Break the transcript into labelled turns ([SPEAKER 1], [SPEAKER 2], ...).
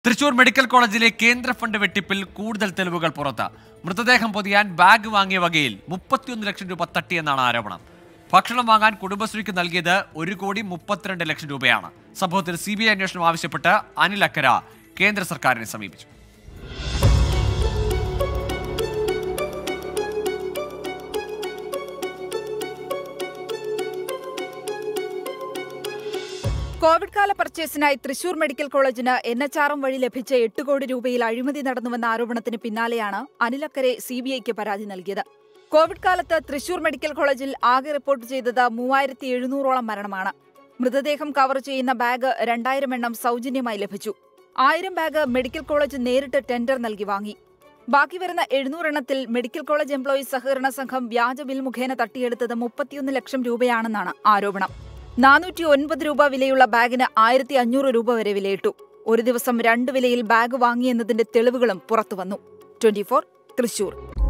[SPEAKER 1] Thrissur medical കോളേജിലെ കേന്ദ്ര fund വെട്ടിപ്പിൽ കൂടുതൽ തെളിവുകൾ പുറത്ത് മൃതദേഹം പൊതിയാൻ ബാഗ് വാങ്ങിയ വകയിൽ മുപ്പത്തിയൊന്ന് ലക്ഷം രൂപ തട്ടിയെന്നാണ് ആരോപണം ഭക്ഷണം വാങ്ങാൻ കുടുംബശ്രീക്ക് നൽകിയത് ഒരു കോടി മുപ്പത്തിരണ്ട് ലക്ഷം രൂപയാണ് സംഭവത്തിൽ സി ബി ഐ അന്വേഷണം ആവശ്യപ്പെട്ട് അനിൽ അക്കര കേന്ദ്ര സർക്കാരിനെ സമീപിച്ചു
[SPEAKER 2] കോവിഡ് കാല പർച്ചേസിനായി തൃശൂർ മെഡിക്കൽ കോളേജിന് എൻ എച്ച് ആർ എം വഴി ലഭിച്ച എട്ട് കോടി രൂപയിൽ അഴിമതി നടന്നുവെന്ന ആരോപണത്തിന് പിന്നാലെയാണ് അനിലക്കരെ സി ബി ഐക്ക് പരാതി നൽകിയത് കോവിഡ് കാലത്ത് തൃശൂർ മെഡിക്കൽ കോളേജിൽ ആകെ റിപ്പോർട്ട് ചെയ്തത് മൂവായിരത്തി എഴുന്നൂറോളം മരണമാണ് മൃതദേഹം കവർ ചെയ്യുന്ന ബാഗ് രണ്ടായിരം എണ്ണം സൗജന്യമായി ലഭിച്ചു ആയിരം ബാഗ് മെഡിക്കൽ കോളേജ് നേരിട്ട് ടെൻഡർ നൽകി വാങ്ങി ബാക്കി വരുന്ന എഴുന്നൂറെണ്ണത്തിൽ മെഡിക്കൽ കോളേജ് എംപ്ലോയീസ് സഹകരണ സംഘം വ്യാജ ബിൽ മുഖേന തട്ടിയെടുത്തത് മുപ്പത്തിയൊന്ന് ലക്ഷം രൂപയാണെന്നാണ് ആരോപണം നാനൂറ്റി ഒൻപത് രൂപ വിലയുള്ള ബാഗിന് ആയിരത്തി അഞ്ഞൂറ് രൂപ വരെ വിലയിട്ടു ഒരു ദിവസം രണ്ട് വിലയിൽ ബാഗ് വാങ്ങിയെന്നതിന്റെ തെളിവുകളും പുറത്തുവന്നു ട്വന്റി തൃശൂർ